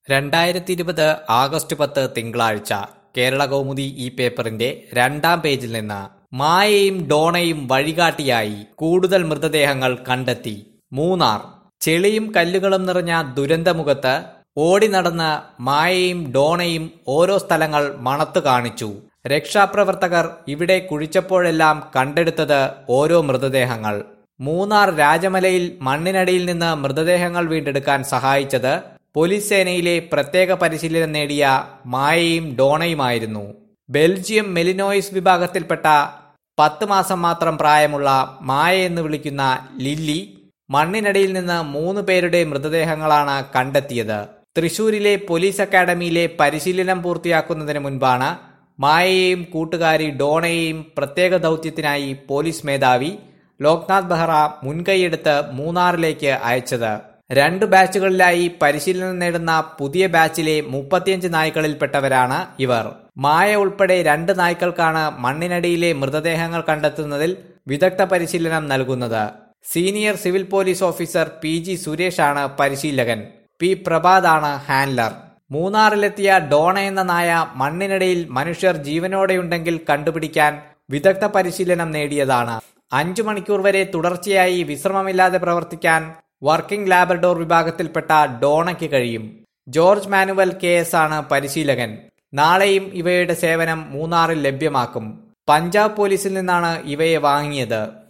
രണ്ടായിരത്തി ഇരുപത് ആഗസ്റ്റ് പത്ത് തിങ്കളാഴ്ച കേരള കൗമുദി ഈ പേപ്പറിന്റെ രണ്ടാം പേജിൽ നിന്ന് മായയും ഡോണയും വഴികാട്ടിയായി കൂടുതൽ മൃതദേഹങ്ങൾ കണ്ടെത്തി മൂന്നാർ ചെളിയും കല്ലുകളും നിറഞ്ഞ ദുരന്തമുഖത്ത് ഓടി നടന്ന് മായയും ഡോണയും ഓരോ സ്ഥലങ്ങൾ മണത്തു കാണിച്ചു രക്ഷാപ്രവർത്തകർ ഇവിടെ കുഴിച്ചപ്പോഴെല്ലാം കണ്ടെടുത്തത് ഓരോ മൃതദേഹങ്ങൾ മൂന്നാർ രാജമലയിൽ മണ്ണിനടിയിൽ നിന്ന് മൃതദേഹങ്ങൾ വീണ്ടെടുക്കാൻ സഹായിച്ചത് പോലീസ് സേനയിലെ പ്രത്യേക പരിശീലനം നേടിയ മായയും ഡോണയുമായിരുന്നു ബെൽജിയം മെലിനോയിസ് വിഭാഗത്തിൽപ്പെട്ട പത്ത് മാസം മാത്രം പ്രായമുള്ള മായ എന്ന് വിളിക്കുന്ന ലില്ലി മണ്ണിനടിയിൽ നിന്ന് മൂന്ന് പേരുടെ മൃതദേഹങ്ങളാണ് കണ്ടെത്തിയത് തൃശൂരിലെ പോലീസ് അക്കാദമിയിലെ പരിശീലനം പൂർത്തിയാക്കുന്നതിന് മുൻപാണ് മായയെയും കൂട്ടുകാരി ഡോണയെയും പ്രത്യേക ദൗത്യത്തിനായി പോലീസ് മേധാവി ലോക്നാഥ് ബെഹ്റ മുൻകൈയെടുത്ത് മൂന്നാറിലേക്ക് അയച്ചത് രണ്ട് ബാച്ചുകളിലായി പരിശീലനം നേടുന്ന പുതിയ ബാച്ചിലെ മുപ്പത്തിയഞ്ച് നായ്ക്കളിൽപ്പെട്ടവരാണ് ഇവർ മായ ഉൾപ്പെടെ രണ്ട് നായ്ക്കൾക്കാണ് മണ്ണിനടിയിലെ മൃതദേഹങ്ങൾ കണ്ടെത്തുന്നതിൽ വിദഗ്ധ പരിശീലനം നൽകുന്നത് senior civil police officer P G സുരേഷാണ് പരിശീലകൻ പി പ്രഭാതാണ് ഹാൻഡ്ലർ മൂന്നാറിലെത്തിയ ഡോണ എന്ന നായ മണ്ണിനിടയിൽ മനുഷ്യർ ജീവനോടെയുണ്ടെങ്കിൽ കണ്ടുപിടിക്കാൻ വിദഗ്ധ പരിശീലനം നേടിയതാണ് അഞ്ചു മണിക്കൂർ വരെ തുടർച്ചയായി വിശ്രമമില്ലാതെ പ്രവർത്തിക്കാൻ വർക്കിംഗ് ലാബറഡോർ വിഭാഗത്തിൽപ്പെട്ട ഡോണയ്ക്ക് കഴിയും ജോർജ് മാനുവൽ കെ എസ് ആണ് പരിശീലകൻ നാളെയും ഇവയുടെ സേവനം മൂന്നാറിൽ ലഭ്യമാക്കും പഞ്ചാബ് പോലീസിൽ നിന്നാണ് ഇവയെ വാങ്ങിയത്